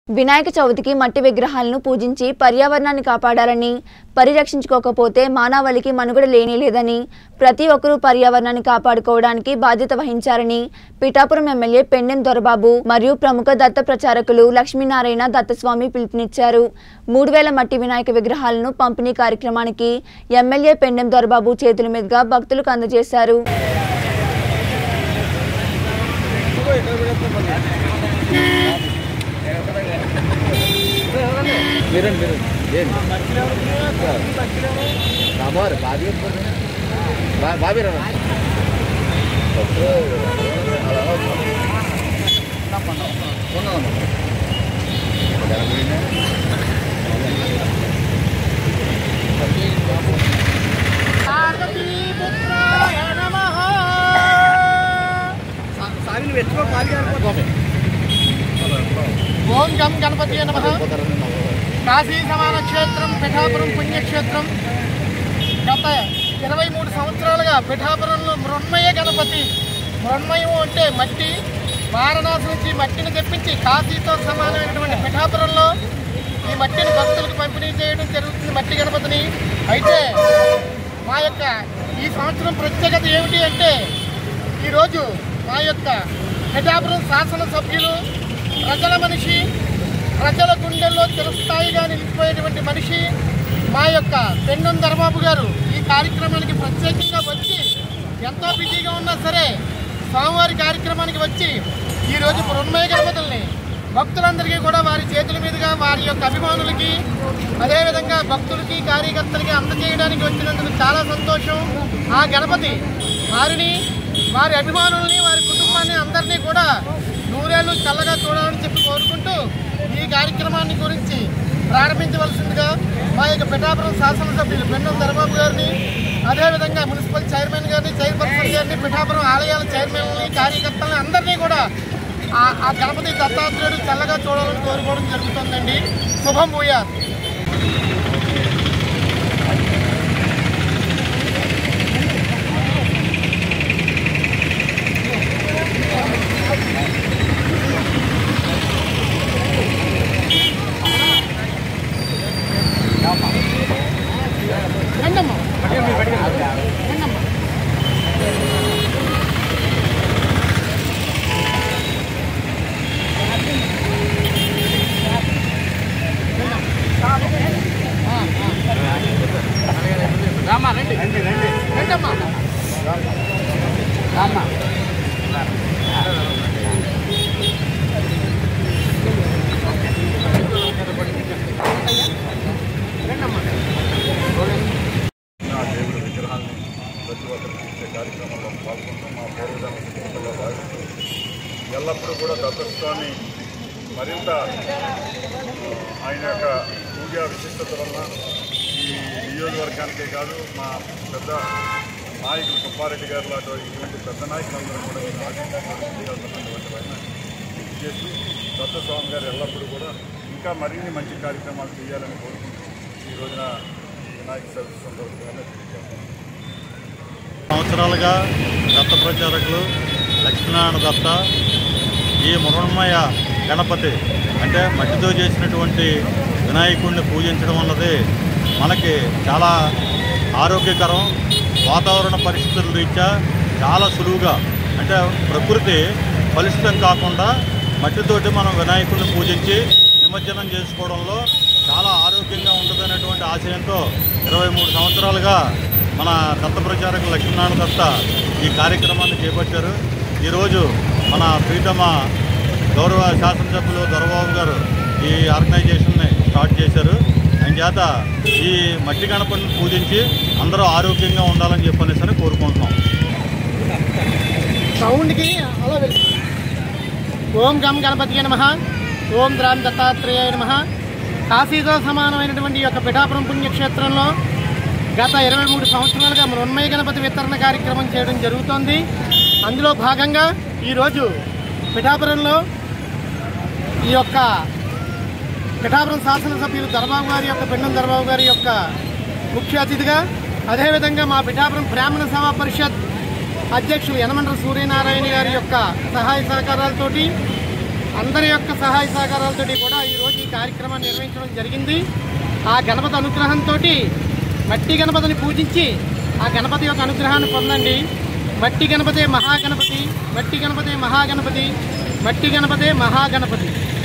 వినాయక చవితికి మట్టి విగ్రహాలను పూజించి పర్యావరణాన్ని కాపాడాలని పరిరక్షించుకోకపోతే మానవాళికి మనుగడ లేనే లేదని ప్రతి ఒక్కరూ పర్యావరణాన్ని కాపాడుకోవడానికి బాధ్యత వహించారని పిఠాపురం ఎమ్మెల్యే పెండెం దొరబాబు మరియు ప్రముఖ దత్త ప్రచారకులు లక్ష్మీనారాయణ దత్తస్వామి పిలుపునిచ్చారు మూడు వేల మట్టి వినాయక విగ్రహాలను పంపిణీ కార్యక్రమానికి ఎమ్మెల్యే పెండెం దొరబాబు చేతుల మీదుగా భక్తులకు అందజేశారు మీరండి మీరు ఏంటి రామారు బాబీ బాబీ రా ఓం గం గణపతి నమ కాశీ సమాన క్షేత్రం పిఠాపురం పుణ్యక్షేత్రం గత ఇరవై మూడు సంవత్సరాలుగా పిఠాపురంలో మృణ్మయ గణపతి మృణ్మయం అంటే మట్టి వారణాసి నుంచి మట్టిని తెప్పించి కాశీతో సమానమైనటువంటి పిఠాపురంలో ఈ మట్టిని భక్తులకు పంపిణీ చేయడం జరుగుతుంది మట్టి గణపతిని అయితే మా యొక్క ఈ సంవత్సరం ప్రత్యేకత ఏమిటి అంటే ఈరోజు మా యొక్క పిఠాపురం శాసనసభ్యులు ప్రజల మనిషి ప్రజల గుండెల్లో చిరస్థాయిగా నిలిచిపోయేటువంటి మనిషి మా యొక్క పెన్నం దర్బాబు గారు ఈ కార్యక్రమానికి ప్రత్యేకంగా వచ్చి ఎంతో బిజీగా ఉన్నా సరే స్వామివారి కార్యక్రమానికి వచ్చి ఈరోజు మృణ్మయ గణపతుల్ని భక్తులందరికీ కూడా వారి చేతుల మీదుగా వారి యొక్క అభిమానులకి అదేవిధంగా భక్తులకి కార్యకర్తలకి అందజేయడానికి వచ్చినందుకు చాలా సంతోషం ఆ గణపతి వారిని వారి అభిమానుల్ని వారి కుటుంబాన్ని అందరినీ కూడా నూరేళ్లు చల్లగా చూడాలని చెప్పి కోరుకుంటూ ఈ కార్యక్రమాన్ని గురించి ప్రారంభించవలసిందిగా మా యొక్క పిఠాపురం శాసనసభ్యులు పెన్నం దరబాబు గారిని అదేవిధంగా మున్సిపల్ చైర్మన్ గారిని చైర్పర్సన్ గారిని పిఠాపురం ఆలయాల చైర్మన్ని కార్యకర్తలని అందరినీ కూడా ఆ ఆ గణపతి దత్తాత్రేయుడు చల్లగా చూడాలని కోరుకోవడం జరుగుతుందండి శుభం భూయాత్ రండమ్మా రండమ్మా రామా రండి రండి రండి రండమ్మా రామా నా దేవుడి విగ్రహాన్ని ప్రతి ఒక్కరికి ఇచ్చే కార్యక్రమంలో పాల్గొంటాం మా పౌరుల కుటుంబంలో భాగం ఎల్లప్పుడూ కూడా దత్తస్వామి మరింత ఆ, ఆయన యొక్క పూజా విశిష్టత వల్ల ఈ నియోజకవర్గానికే కాదు మా పెద్ద నాయకులు సుబ్బారెడ్డి గారు లాంటి ఇటువంటి పెద్ద నాయకులందరూ కూడా నేను ఆశిస్తున్నటువంటి ఆయన చేస్తూ దత్తస్వామి గారు ఎల్లప్పుడూ కూడా ఇంకా మరిన్ని మంచి కార్యక్రమాలు చేయాలని కోరుకుంటూ ఈ రోజున ఈ వినాయక చవితి సందర్భంగా తెలియజేస్తాను సంవత్సరాలుగా దత్త ప్రచారకులు లక్ష్మీనారాయణ దత్త ఈ మృణమయ గణపతి అంటే మట్టితో చేసినటువంటి వినాయకుడిని పూజించడం అన్నది మనకి చాలా ఆరోగ్యకరం వాతావరణ పరిస్థితుల రీత్యా చాలా సులువుగా అంటే ప్రకృతి కలుషితం కాకుండా మట్టితోటి మనం వినాయకుడిని పూజించి నిమజ్జనం చేసుకోవడంలో చాలా ఆరోగ్యంగా ఉంటుందనేటువంటి ఆశయంతో ఇరవై మూడు సంవత్సరాలుగా మన దత్త ప్రచారక లక్ష్మీనారాయణ దత్త ఈ కార్యక్రమాన్ని చేపట్టారు ఈరోజు మన ప్రీతమ గౌరవ శాసనసభ్యులు దొరబాబు గారు ఈ ఆర్గనైజేషన్ని స్టార్ట్ చేశారు ఆయన చేత ఈ మట్టి గణపతిని పూజించి అందరూ ఆరోగ్యంగా ఉండాలని చెప్పనేసి అని కోరుకుంటున్నాం సౌండ్కి అలా వెళ్ళి ఓం గం గణపతి నమ ఓం ద్రాం దత్తాత్రేయ నమ కాశీతో సమానమైనటువంటి ఈ యొక్క పిఠాపురం పుణ్యక్షేత్రంలో గత ఇరవై మూడు సంవత్సరాలుగా మృన్మయ గణపతి వితరణ కార్యక్రమం చేయడం జరుగుతోంది అందులో భాగంగా ఈరోజు పిఠాపురంలో ఈ యొక్క పిఠాపురం శాసనసభ్యులు దర్బాబు గారి యొక్క పెండం దర్బాబు గారి యొక్క ముఖ్య అతిథిగా అదేవిధంగా మా పిఠాపురం బ్రాహ్మణ సభా పరిషత్ అధ్యక్షులు యనమండ్ర సూర్యనారాయణ గారి యొక్క సహాయ సహకారాలతోటి అందరి యొక్క సహాయ సహకారాలతో కూడా ఈరోజు ఈ కార్యక్రమాన్ని నిర్వహించడం జరిగింది ఆ గణపతి అనుగ్రహంతో మట్టి గణపతిని పూజించి ఆ గణపతి యొక్క అనుగ్రహాన్ని పొందండి మట్టి గణపతే మహాగణపతి మట్టి గణపతే మహాగణపతి మట్టి గణపతే మహాగణపతి